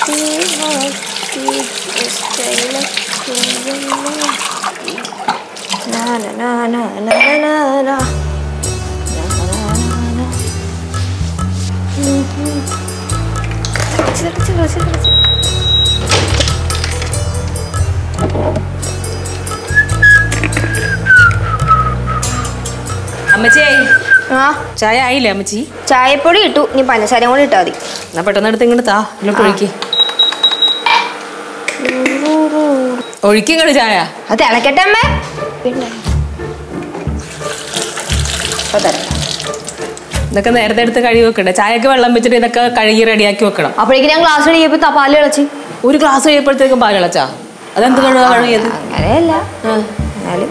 അമ്മച്ചേ ആ ചായ ആയില്ലേ അമ്മച്ചി ചായപ്പൊടി ഇട്ടു ഇനി പഞ്ചസാരയും കൂടി ഇട്ടാ മതി എന്നാ പെട്ടെന്ന് എടുത്ത് ഇങ്ങോട്ട് താ ഇങ്ങോട്ട് ഒഴുക്കി ഒഴുക്കി ഇങ്ങോട്ട് ചായ അത് തിളക്കട്ടെ അമ്മേ പിന്നെ ഇപ്പൊ തരാം. ഇതൊക്കെ നേരത്തെ എടുത്ത് കഴുകി വെക്കണ്ടേ ചായക്ക് വെള്ളം വെച്ചിട്ട് ഇതൊക്കെ കഴുകി റെഡിയാക്കി വെക്കണം അപ്പോഴേക്കും ഞാൻ ക്ലാസ് കഴിയപ്പോ ത- പാല് കളിച്ച് ഒരു ഗ്ലാസ് കഴിയപ്പോഴത്തേക്കും പാലിളച്ചാ അതെന്ത് കഴുകാ കഴുകിയത് അങ്ങനെയല്ല എന്നാലും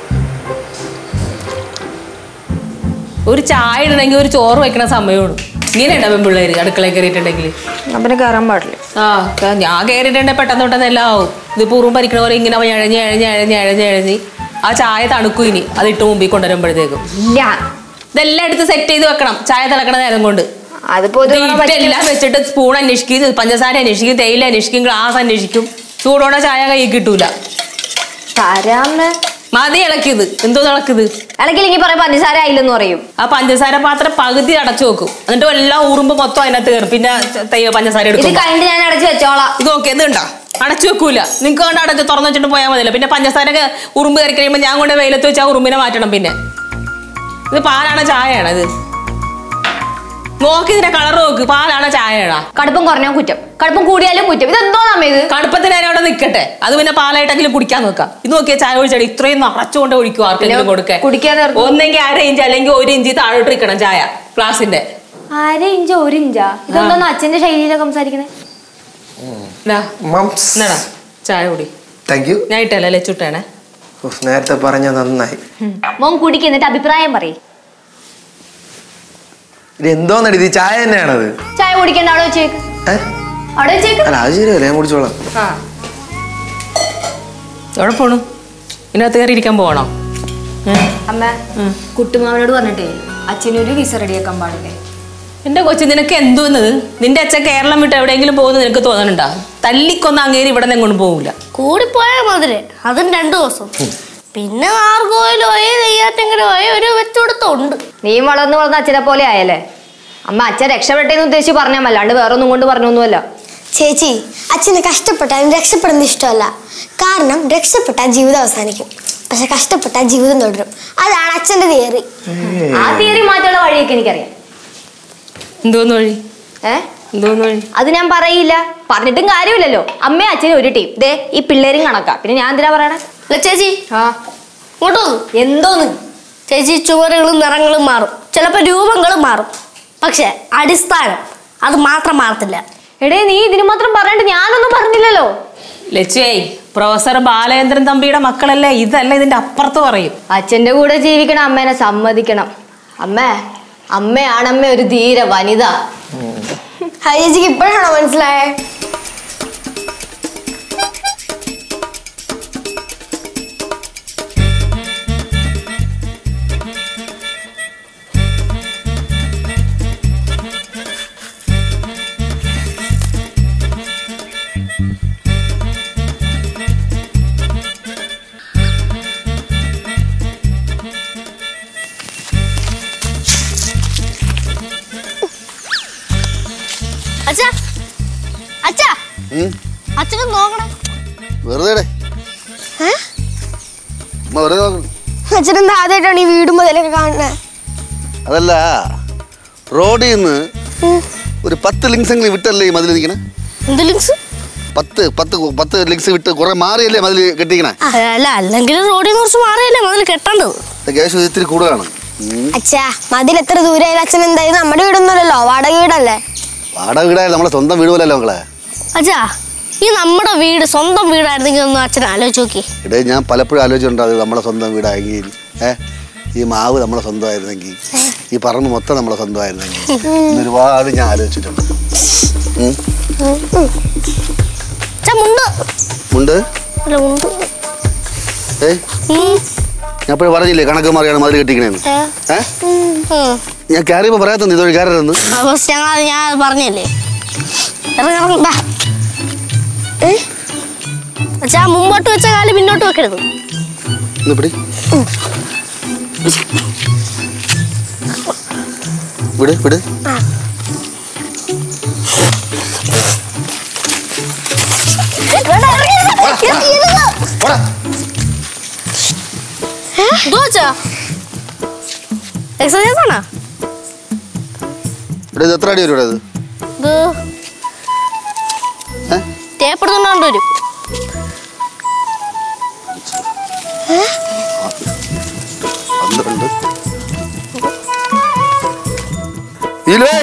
ഒരു ചായ ഇടണമെങ്കിൽ ഒരു ചോറ് വെക്കണ സമയമാണ് ഇങ്ങനെ ഉണ്ടാവും പിള്ളേര് അടുക്കളയിൽ കയറിയിട്ടുണ്ടെങ്കിൽ അവനെ കയറാൻ പാടില്ല ആ ക- ഞാൻ കയറിയിട്ടുണ്ടെങ്കിൽ പെട്ടെന്ന് പെട്ടെന്ന് എല്ലാം ആവും ഇത് പൂർവ്വം പരിക്കണ പോലെ ഇങ്ങനെ എഴഞ്ഞ് എഴഞ്ഞ് എഴഞ്ഞ് എഴഞ്ഞ് എഴഞ്ഞ് ആ ചായ തണുക്കും ഇനി അതിട്ട് മുമ്പിൽ കൊണ്ടുവരുമ്പോഴത്തേക്കും ഇല്ല ഇതെല്ലാം എടുത്ത് സെറ്റ് ചെയ്ത് വെക്കണം ചായ തിളക്കണ നേരം കൊണ്ട് അതിപ്പോ ഇത് ഇത് പറ്റില്ല. ഇതെല്ലാം വെച്ചിട്ട് സ്പൂൺ അന്വേഷിക്കും പഞ്ചസാര അന്വേഷിക്കും തേയില അന്വേഷിക്കും ഗ്ലാസ് അന്വേഷിക്കും ചൂടോടെ ചായ കൈ കിട്ടൂല തരാന്ന് മതി ഇളക്കിയത് എന്തോ ഇളക്കിയത് ഇടയ്ക്കില്ലെങ്കിൽ പറയാം പഞ്ചസാര ആയില്ലെന്ന് പറയും ആ പഞ്ചസാര പാത്രം പകുതി അടച്ചു വെക്കും എന്നിട്ട് എല്ലാം ഊറുമ്പോ മൊത്തം അതിനകത്ത് കയറും പിന്നെ തയ്യോ പഞ്ചസാര ഇത് എടുക്കും കഴിഞ്ഞിട്ട് ഞാൻ അടച്ചു വെച്ചോളാം ഇത് നോക്കി ഇത് കണ്ടാ അടച്ചു വെക്കൂല നിങ്ങൾക്ക് കൊണ്ട് അടച്ച് തുറന്നു വെച്ചിട്ട് പോയാൽ മതിയല്ലോ പിന്നെ പഞ്ചസാര ഉറുമ്പ് കയറി കഴിയുമ്പോൾ ഞാൻ കൊണ്ട് വെയിലത്ത് വെച്ചാൽ ഉറുമ്പിനെ മാറ്റണം പിന്നെ ഇത് പാലാണോ ചായയാണോ ഇത് നോക്കി ഇതിന്റെ കളർ നോക്ക് പാലാണോ ചായയാണോ കടുപ്പം കുറഞ്ഞാൽ കുറ്റം കടുപ്പം കൂടിയാലും കുറ്റം ഇതെന്തോ നമ്മ ഇത് കടുപ്പത്തിന് അതിനെ അവിടെ നിൽക്കട്ടെ അത് പിന്നെ പാലായിട്ടെങ്കിലും കുടിക്കാൻ നോക്കാം ഇത് നോക്കിയാൽ ചായ ഒഴിച്ചാൽ ഇത്രയും നിറച്ചുകൊണ്ട് ഒഴിക്കും ആർക്കെങ്കിലും കൊടുക്കാൻ കുടിക്കാൻ നേരത്ത് ഒന്നെങ്കിൽ അര ഇഞ്ച് അല്ലെങ്കിൽ ഒരു ഇഞ്ച് താഴോട്ട് ഇരിക്കണം ചായ ഗ്ലാസിന്റെ അര ഇഞ്ചോ ഒരു ഇഞ്ചാ ഇതെന്തോന്ന് അച്ഛന്റെ ശൈലിയിലാണ് സംസാരിക്കണേ ഇതാ, മംസ് ഇന്നെടാ, ചായ കുടി താങ്ക് യു ഞാൻ ഇട്ടല്ലേ ലച്ചുട്ടേണേ നേരത്തെ പറഞ്ഞ നന്നായി മോൻ കുടിക്ക് എന്നിട്ട് അഭിപ്രായം പറയും ഇത് എന്തോന്നടി ഇത് ചായ തന്നെയാണത് ചായ കുടിക്കണ്ട അവിടെ വെച്ചേക്ക് ഏ അവിടെ വെച്ചേക്ക് അല്ല അത് ശരിയല്ല ഞാൻ കുടിച്ചോളാം ആ എവിടെ പോണു ഇതിനകത്ത് കയറി ഇരിക്കാൻ പോകണോ അമ്മ കുട്ടുമാവനോട് പറഞ്ഞിട്ടേ അച്ഛനൊരു വിസ റെഡിയാക്കാൻ പാടില്ലേ എന്റെ കൊച്ചു നിനക്ക് എന്തോന്നത് നിന്റെ അച്ഛൻ കേരളം വിട്ട് എവിടെയെങ്കിലും പോകുന്നത് നിനക്ക് തോന്നണുണ്ടോ തല്ലിക്കൊന്ന് അങ്ങേര് ഇവിടെ നിന്ന് എങ്ങോട്ടും പോകില്ല കൂടിപ്പോയാൽ മധുര അതും രണ്ടു ദിവസം പിന്നെ നാർഗോയിലോ നെയ്യാറ്റെങ്കിലും ഒരു വെച്ചുകൊടുത്തുണ്ട് നീ വളർന്നു വളർന്ന അച്ഛനെ പോലെ ആയല്ലേ അമ്മ അച്ഛൻ രക്ഷപ്പെട്ടേന്ന് ഉദ്ദേശിച്ച് പറഞ്ഞാൽ അല്ലാണ്ട് വേറെ ഒന്നും കൊണ്ട് പറഞ്ഞൊന്നുമല്ല ചേച്ചി അച്ഛന് കഷ്ടപ്പെട്ടാലും രക്ഷപ്പെടുന്നത് ഇഷ്ടമല്ല കാരണം രക്ഷപ്പെട്ടാൽ ജീവിതം അവസാനിക്കും പക്ഷെ കഷ്ടപ്പെട്ടാൽ ജീവിതം തുടരും അതാണ് അച്ഛന്റെ തിയറി ആ തിയറി മാറ്റാനുള്ള വഴിയൊക്കെ എനിക്കറിയാം എന്തോന്ന് വഴി ഏ എന്തോന്ന് വഴി അത് ഞാൻ പറയില്ല പറഞ്ഞിട്ടും കാര്യമില്ലല്ലോ അമ്മയും അച്ഛനും ഒരു ടീം ദേ ഈ പിള്ളേരും കണക്കാ പിന്നെ ഞാൻ എന്തിനാ പറയണേ അല്ല ചേച്ചി ആ ഇങ്ങോട്ട് വന്നു എന്തോന്ന് ചേച്ചി ചുവരുകളും നിറങ്ങളും മാറും ചിലപ്പോൾ രൂപങ്ങളും മാറും പക്ഷെ അടിസ്ഥാനം അത് മാത്രം മാറത്തില്ല എടേ നീ ഇതിന് മാത്രം പറഞ്ഞിട്ട് ഞാനൊന്നും പറഞ്ഞില്ലല്ലോ ലച്ചുവേ പ്രൊഫസർ ബാലചന്ദ്രൻ തമ്പിയുടെ മക്കളല്ലേ ഇതല്ല ഇതിന്റെ അപ്പുറത്ത് പറയും അച്ഛന്റെ കൂടെ ജീവിക്കണ അമ്മേനെ സമ്മതിക്കണം അമ്മേ അമ്മയാണമ്മ ഒരു ധീര വനിത ഹായ് ചേച്ചിക്ക് ഇപ്പോഴാണോ മനസ്സിലായേ അച്ഛാ അച്ഛാ അച്ഛനും നോക്കണം വെറുതെ അമ്മ വെറുതെ നോക്കണം അച്ഛനെന്താ ആദ്യമായിട്ടാണ് ഈ വീടും മുതലൊക്കെ കാണുന്നത് അതല്ല റോഡിൽ നിന്ന് ഒരു പത്ത് ലിങ്സ് എങ്കിലും വിട്ടല്ലേ ഈ മതിൽ നിൽക്കണേ എന്ത് ലിങ്സ് പത്ത് പത്ത് കു- പത്ത് ലിങ്സ് വിട്ട് കുറെ മാറിയല്ലേ മതിൽ കെട്ടിക്കണേ അല്ല അല്ലെങ്കിൽ റോഡിൽ നിന്ന് കുറച്ച് മാറിയല്ലേ മതിൽ കെട്ടേണ്ടത് ക്യാഷ് ഇത്തിരി കൂടുതലാണ് ഉം. അച്ഛാ മതിൽ എത്ര ദൂരെയായാലും അച്ഛൻ എന്തായാലും നമ്മുടെ വീടൊന്നുമല്ലല്ലോ വാടക വീടല്ലേ വാടക വീടായാലും നമ്മളെ സ്വന്തം വീട് പോലല്ലോ മക്കളെ അച്ഛാ ഈ നമ്മുടെ വീട് സ്വന്തം വീടായിരുന്നെങ്കിൽ ഒന്ന് അച്ഛൻ ആലോചിച്ച് നോക്കി ഇടേ ഞാൻ പലപ്പോഴും ആലോചിച്ചിട്ടുണ്ട് അത് നമ്മളെ സ്വന്തം വീടായെങ്കിൽ ഏ ഈ മാവ് നമ്മളെ സ്വന്തമായിരുന്നെങ്കിൽ ഈ പറമ്പ് മൊത്തം നമ്മളെ സ്വന്തമായിരുന്നെങ്കിൽ എന്ന് ഒരുപാട് ഞാൻ ആലോചിച്ചിട്ടുണ്ട് ഉം. അച്ഛാ മുണ്ട് ഉണ്ട് അല്ല മുണ്ട് ഏ ഉം. ഞാൻ അപ്പോഴും പറഞ്ഞില്ലേ കണക്ക് മാറിയാണ് മതിൽ കെട്ടിക്കണേന്ന് ഏ. ഏ ഉം. ഞാൻ കയറിയപ്പോൾ പറയാത്തത് ഇതൊരു കയറരുതെന്ന് ആ, ഫസ്റ്റ് ഞങ്ങൾ അത് ഞാൻ പറഞ്ഞല്ലേ ഇറങ്ങി ഇറങ്ങി ബാ അച്ഛാ മുമ്പോട്ട് വെച്ച കാല് പിന്നോട്ട് വെക്കരുത് ഇന്ന് പിടി വിട് വിട് പോടാ എന്തോ അച്ഛാ എക്സസൈസ് ആണോ ഇവിടെ ഇത് എത്ര അടി വരും ഇവിടെ ഇത് ഇത് ഏ? ടേപ്പ് എടുത്തോണ്ട് വരും പന്ത്രണ്ട് നീലുവേ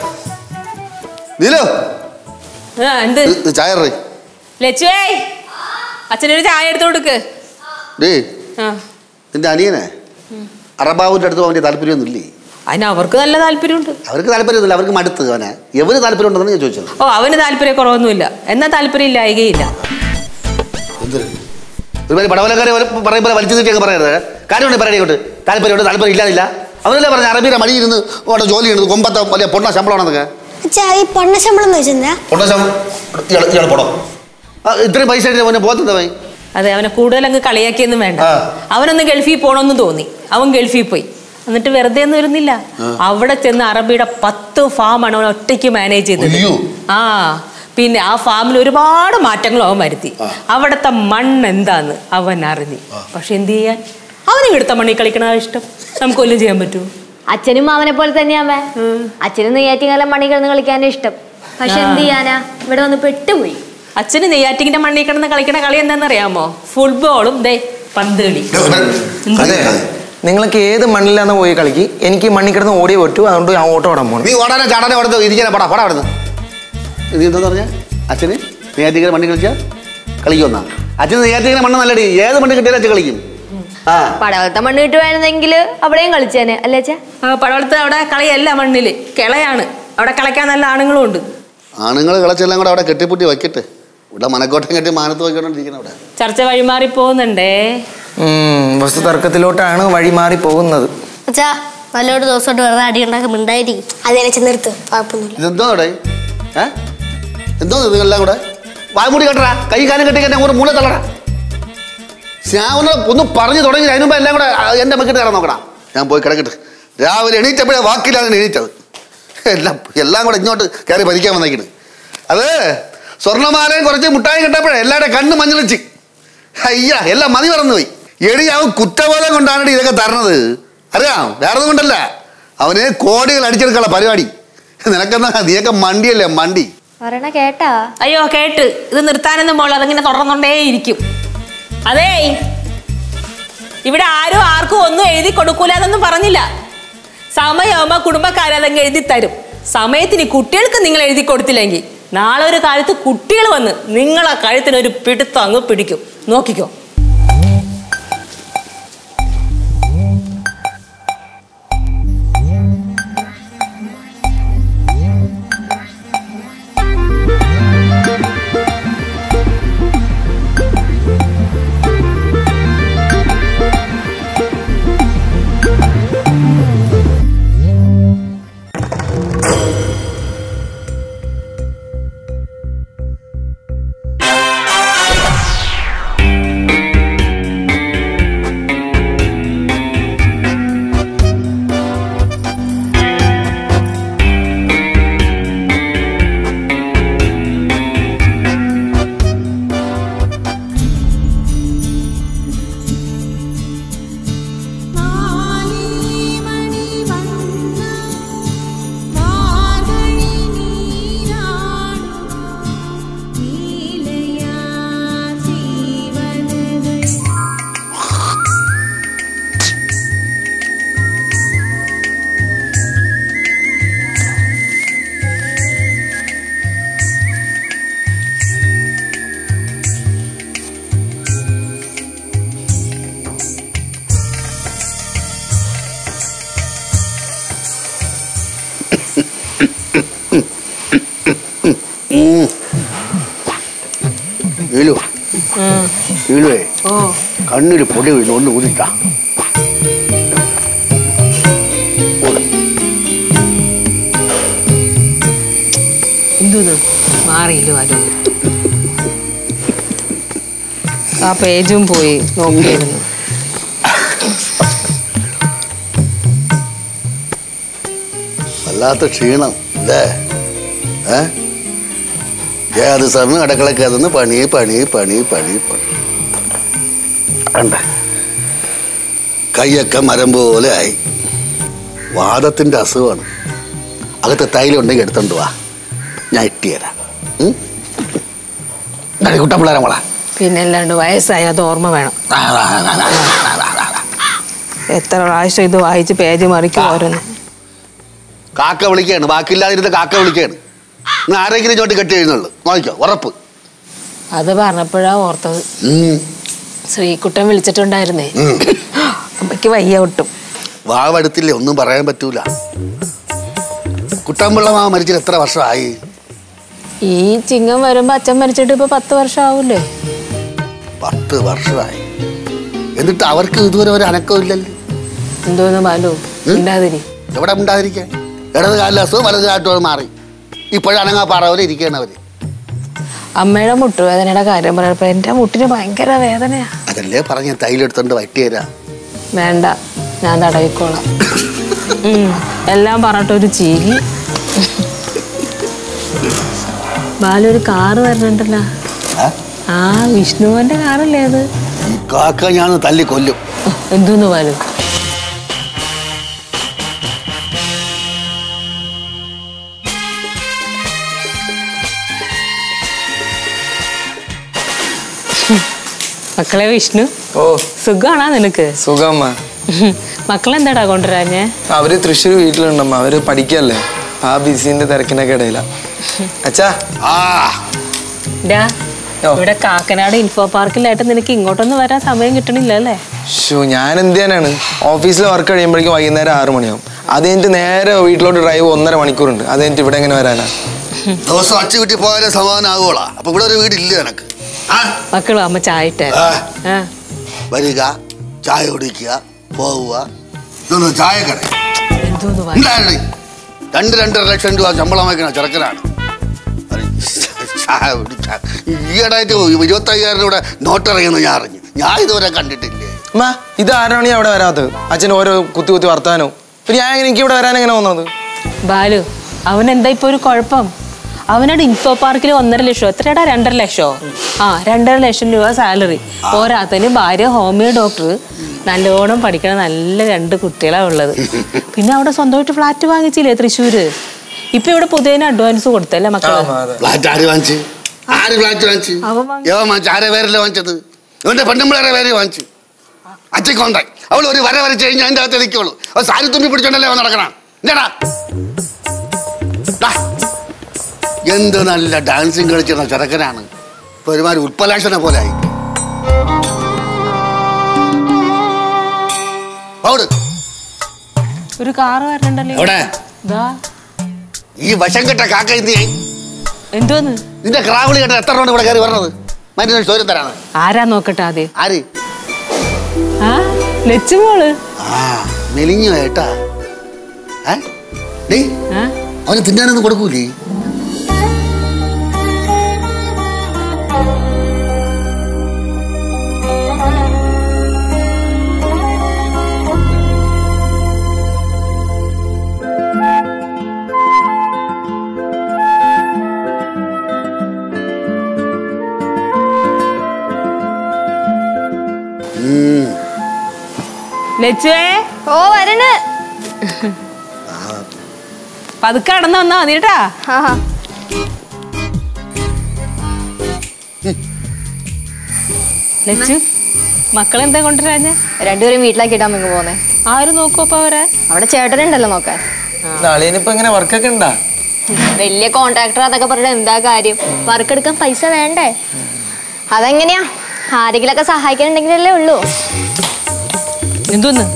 നീലു ആ, എന്ത് ഇത് ഇത് ചായ ഇറ ലച്ചുവേ അച്ഛനൊരു ചായ എടുത്തു കൊടുക്ക് ഡേ ആ നിന്റെ അനിയനെ അറബാബുവിൻ്റെ അടുത്ത് അവൻ്റെ താല്പര്യമൊന്നും ഇല്ലേ അതിന് അവർക്ക് നല്ല താല്പര്യമുണ്ട് അവർക്ക് താല്പര്യമൊന്നുമില്ല അവർക്ക് മടുത്ത് അവനെ എവന് താല്പര്യം ഉണ്ടെന്ന് ഞാൻ ചോദിച്ചത് ഓ അവന് താല്പര്യ കുറവൊന്നുമില്ല എന്നാ താല്പര്യം ഇല്ലായികയില്ല എന്തൊരു ഒരുപാട് പടവലക്കാരെ പറയും പോലെ വലിച്ചു നീട്ടിയൊക്കെ പറയരുത് കാര്യമുണ്ട് പറയണേ ഇങ്ങോട്ട് താല്പര്യമുണ്ട് താല്പര്യം ഇല്ലാതില്ല അവരല്ലേ പറഞ്ഞ അറബിയുടെ മടിയിരുന്ന് അവിടെ ജോലി ചെയ്യുന്നത് കൊമ്പത്തെ വലിയ പൊണ്ണ ശമ്പളമാണെന്നൊക്കെ അച്ഛാ ഈ പൊണ്ണ ശമ്പളം എന്ന് വെച്ചെന്താ പൊണ്ണ ശമ്പളം ഇയാൾ ഇയാൾ പൊടോ ആ, ഇത്രയും പൈസ ആയിട്ട് മോനെ പോകത്തുണ്ടോ പോയി അതെ അവനെ കൂടുതൽ അങ്ങ് കളിയാക്കിയൊന്നും വേണ്ട ആ. അവനൊന്ന് ഗൾഫിൽ പോകണമെന്ന് തോന്നി അവൻ ഗൾഫിൽ പോയി എന്നിട്ട് വെറുതെ ഒന്നും ഇരുന്നില്ല അവിടെ ചെന്ന് അറബിയുടെ പത്ത് ഫാമാണ് അവൻ ഒറ്റയ്ക്ക് മാനേജ് ചെയ്തത് അയ്യോ. ആ പിന്നെ ആ ഫാമിൽ ഒരുപാട് മാറ്റങ്ങൾ അവൻ വരുത്തി അവിടുത്തെ മണ്ണ് എന്താന്ന് അവൻ അറിഞ്ഞു പക്ഷെ എന്ത് ചെയ്യാൻ അവന് ഇവിടുത്തെ മണ്ണിൽ കളിക്കണ ഇഷ്ടം നമുക്ക് കൊല്ലം ചെയ്യാൻ പറ്റുമോ അച്ഛനും മാമനെ പോലെ തന്നെയാമേ അച്ഛനും നെയ്യാറ്റിങ്ങാലം മണി കിടന്ന് കളിക്കാനും ഇഷ്ടം പക്ഷെ എന്ത് ചെയ്യാനാ ഇവിടെ വന്ന് പെട്ടുപോയി അച്ഛന് നെയ്യാറ്റിങ്ങിന്റെ മണ്ണിൽ കിടന്ന് കളിക്കണ കളി എന്താണെന്നറിയാമോ ഫുട്ബോളും ദേ പന്ത് കളി അതെ നിങ്ങൾക്ക് ഏത് മണ്ണിലാന്ന് പോയി കളിക്ക് എനിക്ക് ഈ മണ്ണിൽ കിടന്ന് ഓടിയേ പറ്റൂ അതുകൊണ്ട് ഞാൻ ഓട്ടോ ഓടാൻ പോകണം നീ ഓടാനോ ചാടാനോ അവിടെ ഇരിക്കാനോ പടാ പടാ അവിടെ നീ എന്താ പറഞ്ഞ അച്ഛന് നെയ്യാറ്റിങ്ങനെ മണ്ണി കളിച്ചാൽ കളിക്കുമെന്നാ അച്ഛന് നെയ്യാറ്റിങ്ങനെ മണ്ണ് നല്ലടി ഏത് മണ്ണ് കിട്ടിയാലും അച്ഛൻ കളിക്കും ആ പടവലത്തെ മണ്ണ് കിട്ടുവായിരുന്നെങ്കിൽ അവിടെയും കളിച്ചേനെ അല്ലേ അച്ഛാ ആ, പടവലത്ത് അവിടെ കളിയല്ല മണ്ണില് കിളയാണ് അവിടെ കളിക്കാൻ നല്ല ആണുങ്ങളും ഉണ്ട് ആണുങ്ങൾ കളിച്ചെല്ലാം കൂടെ അവിടെ കെട്ടിപ്പൂട്ടി വയ്ക്കട്ടെ ഇവിടെ മനക്കോട്ടം കെട്ടി മാനത്ത് വയ്ക്കണോണ്ടിരിക്കണം അവിടെ ചർച്ച വഴിമാറി പോകുന്നുണ്ടേ ഉം, വസ്തു തർക്കത്തിലോട്ടാണ് വഴി മാറി പോകുന്നത് അച്ഛാ നല്ലൊരു ദിവസമായിട്ട് വെറുതെ അടി ഉണ്ടാക്കി മിണ്ടായിരിക്കും അതേ അച്ഛൻ നിർത്ത് കുഴപ്പമൊന്നുമില്ല ഇതെന്തോ അവിടെ ഏ എന്തോ നിങ്ങളെല്ലാം കൂടെ വായ്മൂടി കെട്ടടാ കൈ കാലം കെട്ടി കെട്ടാ അങ്ങോട്ട് മൂല തള്ളടാ ഞാൻ ഒന്ന് ഒന്ന് പറഞ്ഞു തുടങ്ങി അതിന് മുമ്പ് എല്ലാം കൂടെ ആ, എൻ്റെ മക്കിട്ട് കയറാൻ നോക്കണം ഞാൻ പോയി കിടക്കട്ടെ രാവിലെ എണീറ്റപ്പോഴേ വാക്കിലാണ് എണീറ്റത് എല്ലാം എല്ലാം കൂടെ ഇങ്ങോട്ട് കയറി ഭരിക്കാൻ വന്നേക്കണ് അത് സ്വർണ്ണമാലയും കുറച്ച് മുട്ടായി കിട്ടപ്പോഴേ എല്ലാവരുടെ കണ്ണ് മഞ്ഞളിച്ച് അയ്യ എല്ലാം മതി പറന്നു പോയി എടി അവൻ കുറ്റബോധം കൊണ്ടാണ് ഇതൊക്കെ തരണത് അറിയാം വേറെ ഒന്നും കൊണ്ടല്ല അവന് കോടികൾ അടിച്ചെടുക്കാനുള്ള പരിപാടി നിനക്കെന്നാ നീയൊക്കെ മണ്ടിയല്ലേ മണ്ടി പറയണ കേട്ടാ അയ്യോ കേട്ട് ഇത് നിർത്താനൊന്നും പോള അതിങ്ങനെ തുടർന്നുകൊണ്ടേ ഇരിക്കും അതേ ഇവിടെ ആരും ആർക്കും ഒന്നും എഴുതി കൊടുക്കൂല എന്നൊന്നും പറഞ്ഞില്ല സമയമാകുമ്പോ കുടുംബക്കാരതങ്ങ് എഴുതി തരും സമയത്തിന് കുട്ടികൾക്ക് നിങ്ങൾ എഴുതി കൊടുത്തില്ലെങ്കിൽ നാളെ ഒരു കാലത്ത് കുട്ടികൾ വന്ന് നിങ്ങളെ കഴുത്തിന് ഒരു പിടുത്തം അങ്ങ് പിടിക്കും നോക്കിക്കോ വീലു വീലുവേ കണ്ണിൽ പൊടി വീണു ഒന്ന് ഊതിട്ടാ എന്തത് മാറിയില്ലോ ആരോ ആ പേജും പോയി നോക്കിയിരുന്നു വല്ലാത്ത ക്ഷീണം അല്ലേ ഏ ഏത് സമയം അടുക്കളക്ക് അതൊന്ന് പണി പണി പണി പണി പണി വേണ്ട കൈയൊക്കെ മരം പോലെ ആയി വാദത്തിന്റെ അസുഖമാണ് അകത്ത് തൈലം ഉണ്ടെങ്കിൽ എടുത്തോണ്ട് വാ ഞാൻ ഇട്ടിയരാം കുട്ടപ്പിള്ളേരെ മോളെ പിന്നെ അല്ലാണ്ട് വയസ്സായി അത് ഓർമ്മ വേണം എത്ര പ്രാവശ്യം ഇത് വായിച്ച് പേജ് മറിക്കും ഓരോന്ന് കാക്ക വിളിക്കുകയാണ് ബാക്കിയില്ലാതിരുന്ന് കാക്ക വിളിക്കുകയാണ് ഇന്ന് ആരെങ്കിലും ചോട്ട് കെട്ടി എഴുന്നുള്ളൂ നോക്കിക്കോ ഉറപ്പ് അത് പറഞ്ഞപ്പോഴാ ഓർത്തത് ഉം. ശ്രീകുട്ടൻ വിളിച്ചിട്ടുണ്ടായിരുന്നേ ഉം. അമ്മയ്ക്ക് വയ്യ ഒട്ടും വാവടുത്തില്ലേ ഒന്നും പറയാൻ പറ്റൂല കുട്ടമ്പിള്ള മാവ മരിച്ചിട്ട് എത്ര വർഷമായി ഈ ചിങ്ങം വരുമ്പോ അച്ഛൻ മരിച്ചിട്ട് ഇപ്പൊ പത്ത് വർഷം ആവൂലേ പത്ത് വർഷമായി എന്നിട്ട് അവർക്ക് ഇതുവരെ ഒരു അനക്കവും ഇല്ലല്ലോ എന്തോന്ന് ബാലു ഇണ്ടാതിരി എവിടെ ഉണ്ടാതിരിക്കാൻ ഇടത് കാലിൽ അസുഖം വലത് കാട്ടും മാറി ഇപ്പോഴാണെങ്കിൽ പറവരെ ഇരിക്കുകയാണ് അവര് അമ്മയുടെ മുട്ടുവേദനയുടെ കാര്യം പറഞ്ഞപ്പോ എന്റെ മുട്ടിന് ഭയങ്കര വേദനയാ അതല്ലേ പറഞ്ഞ തൈലെടുത്തോണ്ട് വറ്റിയരാ വേണ്ട ഞാൻ തടവിക്കോളാം ഉം, എല്ലാം പറഞ്ഞിട്ടൊരു ചീകി ബാലു ഒരു കാറ് വരണുണ്ടല്ലോ ആ വിഷ്ണുവിന്റെ കാറല്ലേ അത് ഈ കാക്ക ഞാൻ തല്ലി കൊല്ലും എന്തോന്ന് ബാലു മക്കളെ വിഷ്ണു ഓ സുഖാണോ നിനക്ക് സുഖമ്മ മക്കളെന്താടാ കൊണ്ടുവരാഞ്ഞേ അവര് തൃശ്ശൂർ വീട്ടിലുണ്ടമ്മ അവര് പഠിക്കല്ലേ ആ ബിസിന്റെ തിരക്കിനൊക്കെ ഇടയില അച്ഛാ ആ ഡാ ഓ. ഇവിടെ കാക്കനാട് ഇൻഫോ പാർക്കിലായിട്ട് നിനക്ക് ഇങ്ങോട്ടൊന്നും വരാൻ സമയം കിട്ടണില്ല അല്ലേ ഷോ ഞാൻ എന്ത് ചെയ്യാനാണ് ഓഫീസിൽ വർക്ക് കഴിയുമ്പോഴേക്കും വൈകുന്നേരം ആറ് മണിയാവും അത് കഴിഞ്ഞിട്ട് നേരെ വീട്ടിലോട്ട് ഡ്രൈവ് ഒന്നര മണിക്കൂറുണ്ട് അത് കഴിഞ്ഞിട്ട് ഇവിടെ എങ്ങനെ വരാനാ ദിവസം അച്ചു വീട്ടിൽ പോയാലേ സമാധാനമാകുവോളാ അപ്പൊ ഇവിടെ ഒരു വീടില്ല എനക്ക് ആ മക്കളും അമ്മ ചായട്ടെ ആ. ആ വരിക ചായ കുടിക്കുക പോവുക ഇതൊന്ന് ചായക്കട എന്തോന്ന് വാ- എന്താണ് രണ്ട് രണ്ടര ലക്ഷം രൂപ ശമ്പളം വയ്ക്കണ ചെറുക്കനാണ് അത് ചായ കുടിച്ചാ- ഈയിടെയായിട്ട് ഇരുപത്തയ്യായിരം രൂപ നോട്ട് ഇറങ്ങിയെന്ന് ഞാൻ അറിഞ്ഞു ഞാൻ ഇതുവരെ കണ്ടിട്ടില്ലേ അമ്മ ഇത് ആരാണ് ഈ അവിടെ വരാത്തത് അച്ഛൻ ഓരോ കുത്തി കുത്തി വർത്താനോ പിന്നെ ഞാൻ എങ്ങനെ എനിക്ക് ഇവിടെ വരാൻ എങ്ങനെ വന്നത് ബാലു അവൻ എന്താ ഇപ്പൊ ഒരു കുഴപ്പം അവനോട് ഇൻഫോ പാർക്കിൽ ഒന്നര ലക്ഷം എത്രയാടാ രണ്ടര ലക്ഷോ ആ രണ്ടര ലക്ഷം രൂപ സാലറി പോരാത്തതിന് ഭാര്യ ഹോമിയോ ഡോക്ടർ നല്ലോണം പഠിക്കണ നല്ല രണ്ട് കുട്ടികളാ ഉള്ളത് പിന്നെ അവിടെ സ്വന്തമായിട്ട് ഫ്ലാറ്റ് വാങ്ങിച്ചില്ലേ തൃശ്ശൂര് ഇപ്പൊ ഇവിടെ പുതിയതിന് അഡ്വാൻസ് കൊടുത്തല്ലേ മക്കള് ഫ്ലാറ്റ് ആര് വാങ്ങിച്ച് ആര് ഫ്ലാറ്റ് വാങ്ങിച്ച് അവൻ വാങ്ങി. യവൻ വാങ്ങിച്ച് ആരെ പേരല്ലേ വാങ്ങിച്ചത് ഇവന്റെ പെണ്ണുമ്പിളേറെ പേര് വാങ്ങിച്ചു അച്ഛക്കൊണ്ടായി അവൾ ഒരു വര വരച്ച് കഴിഞ്ഞാൽ അതിന്റെ അകത്ത് നിൽക്കുള്ളൂ അവൾ സാരി തുമ്പി പിടിച്ചോണ്ടല്ലേ അവൻ നടക്കണം എന്താടാ ദാ. എന്ത് നല്ല ഡാൻസിങ് കളിച്ചിരുന്ന ചെറുക്കനാണ് ഇപ്പൊ ഒരുമാതിരി ഉൽപ്പലാക്ഷനെ പോലെ ആയി അവിടെ ഒരു കാറ് വരണുണ്ടല്ലോ എവിടെ ദാ ഈ വശം കെട്ട കാക്ക എന്ത് ചെയ്യും എന്തോന്ന് നിന്റെ ക്രാവിളി കെട്ട എത്ര റൗണ്ട് ഇവിടെ കയറി വരണത് മനുഷ്യൻ ചോരം തരാണ് ആരാ നോക്കട്ടെ ആദ്യം ആര് ആ ലച്ചുമോള് ആ മെലിഞ്ഞു ഏട്ടാ ഏ? ഡേയ് ആ അവന് തിന്നാനൊന്നും കൊടുക്കൂലേ ലച്ചുവേ ഓ വരണ് പതുക്കെ കടന്നു വന്നാ മതി കേട്ടാ ആഹാ. ലച്ചു മക്കളെന്താ കൊണ്ടുവരാഞ്ഞ രണ്ടുപേരും വീട്ടിലാക്കി ഇടാൻ നമുക്ക് പോന്നെ ആര് നോക്കും അപ്പൊ അവരെ അവിടെ ചേട്ടനുണ്ടല്ലോ നോക്കാൻ അളിയനിപ്പോ എങ്ങനെ വർക്കൊക്കെ ഉണ്ടാ വലിയ കോൺട്രാക്ടർ അതൊക്കെ പറഞ്ഞിട്ട് എന്താ കാര്യം വർക്ക് എടുക്കാൻ പൈസ വേണ്ടേ അതെങ്ങനെയാ ആരെങ്കിലൊക്കെ സഹായിക്കാനുണ്ടെങ്കിലല്ലേ ഉള്ളൂ എന്തോന്ന്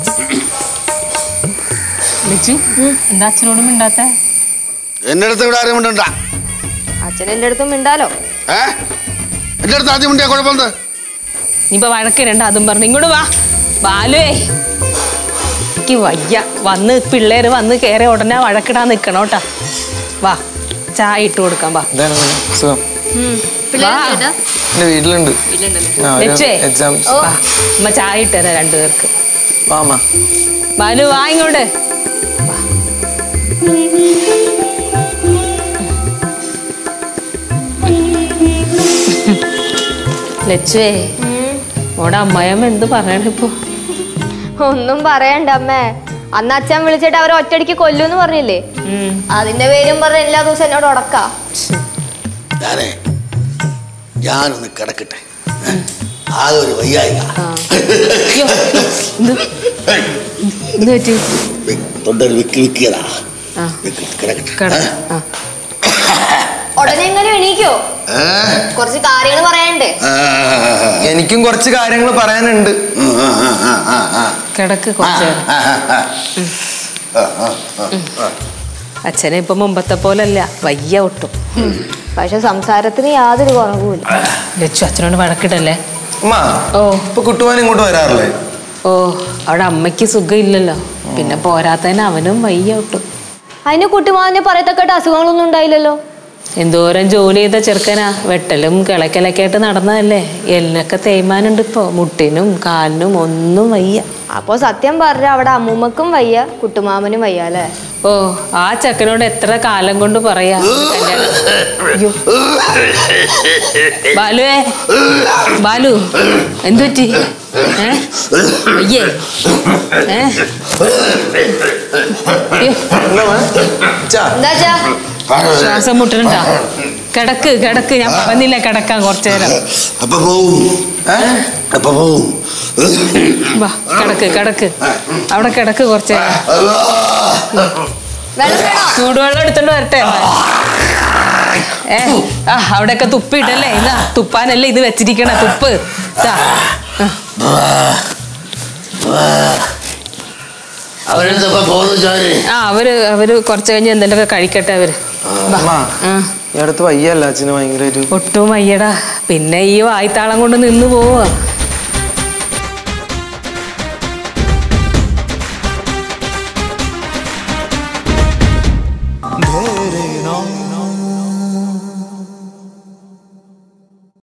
ലച്ചു എന്താ അച്ഛനോടും മിണ്ടാത്ത എന്റെ അടുത്ത് ഇവിടെ ആരും ഉണ്ടുണ്ടാ അച്ഛൻ എൻ്റെ അടുത്തും മിണ്ടാലോ ഏ എന്റെ അടുത്ത് ആദ്യം ഉണ്ടാ കുഴപ്പമെന്ത് ഇനിയിപ്പൊ വഴക്കിരണ്ട അതും പറഞ്ഞു ഇങ്ങോട്ട് വാ ബാലുവേ എനിക്ക് വയ്യ വന്ന് പിള്ളേര് വന്ന് കയറി ഉടനെ വഴക്കിടാൻ നിക്കണോട്ടാ വാ ചായ ഇട്ട് കൊടുക്കാം വാ എന്താണ് സുഖം വാ. എന്റെ വീട്ടിലുണ്ട് ആ, ഒരു ലച്ചുവേ exam- വാ, അമ്മ ചായ ഇട്ടുതരാം രണ്ടുപേർക്ക് വാ അമ്മ ബാലു വാ ഇങ്ങോട്ട് വാ. ലച്ചുവേ ഓടെ അമ്മായിയമ്മ എന്ത് പറയണിപ്പോ ഒന്നും പറയണ്ട അമ്മേ അന്ന് അച്ഛൻ വിളിച്ചിട്ട് അവർ ഒറ്റടിക്ക് കൊല്ലൂന്ന് പറഞ്ഞില്ലേ ഉം. അതിന്റെ പേരും പറഞ്ഞ എല്ലാ ദിവസവും എന്നോട് ഉടക്കാ ഞാനേ ഞാനൊന്ന് കിടക്കട്ടെ ആകെ ഒരു വയ്യായിക അയ്യോ, എന്ത് എന്ത് പറ്റി തൊണ്ടൊരു വിക്ക് വിക്കിയതാ ആ വിക്ക് കിടക്കട്ടെ കട ആ ഉടനെ എങ്ങനെ എണീക്കോ ഏ? കുറച്ച് കാര്യങ്ങൾ പറയാനുണ്ട് ആ, എനിക്കും കുറച്ച് കാര്യങ്ങൾ പറയാനുണ്ട് ആ, ആ, ആ, ആ, ആ. കിടക്ക് കുറച്ച് നേരം. ആ, ആ, ആ. ആ, ആ, ആ. അച്ഛനെ ഇപ്പൊ മുമ്പത്തെ പോലല്ല വയ്യ ഒട്ടും പക്ഷെ സംസാരത്തിന് യാതൊരു കുറവുമില്ല ലച്ചു അച്ഛനോട് വഴക്കിടല്ലേ അമ്മ ഓ ഇപ്പൊ കുട്ടുവാൻ ഇങ്ങോട്ട് വരാറില്ലേ ഓ അവിടെ അമ്മയ്ക്ക് സുഖം ഇല്ലല്ലോ പിന്നെ പോരാത്തതിന് അവനും വയ്യ ഒട്ടും അതിന് കുട്ടിമാവിനെ പറയത്തക്കട്ട് അസുഖങ്ങളൊന്നും ഉണ്ടായില്ലല്ലോ എന്തോരം ജോലി ചെയ്ത ചെറുക്കനാ വെട്ടലും കിളക്കിലൊക്കെ ആയിട്ട് നടന്നതല്ലേ എല്ലൊക്കെ തേയ്മാനുണ്ട് ഇപ്പോ മുട്ടിനും കാലിനും ഒന്നും വയ്യ അപ്പൊ സത്യം പറഞ്ഞ അവിടെ അമ്മൂമ്മക്കും വയ്യ കുട്ടുമാമനും വയ്യ അല്ലേ ഓ ആ ചെക്കനോട് എത്ര കാലം കൊണ്ട് പറയാ കല്യാണം അയ്യോ. ബാലുവേ ബാലു എന്തു പറ്റി ഏ അയ്യേ ഏ അയ്യോ, എന്താ മോനെ? ച്ചാ, എന്താച്ചാ ശ്വാസം മുട്ടണുണ്ടാ കിടക്ക് കിടക്ക് ഞാൻ പറഞ്ഞില്ല കിടക്കാൻ കുറച്ചു നേരം അപ്പൊ പോവും ഏ? അപ്പൊ പോവും വാ കിടക്ക് കിടക്ക് അവിടെ കിടക്ക് കുറച്ചു നേരം വെള്ളം വേണോ ചൂടുവെള്ളം എടുത്തോണ്ട് വരട്ടെ ഏ ആ അവിടെയൊക്കെ തുപ്പിയിട്ടല്ലേ ഇതാ തുപ്പാനല്ലേ ഇത് വെച്ചിരിക്കണ തുപ്പ് ഇതാ ആ. അവരെന്തപ്പോ പോകുന്നു ചോര് ആ അവര് അവര് കുറച്ച് കഴിഞ്ഞ് എന്തെങ്കിലുമൊക്കെ കഴിക്കട്ടെ അവര് വാ. അമ്മ ആ ഈ അടുത്ത് വയ്യല്ല അച്ഛന് ഭയങ്കര ഒരു ഒട്ടും വയ്യടാ പിന്നെ ഈ വായ്ത്താളം കൊണ്ട് നിന്ന് പോവാ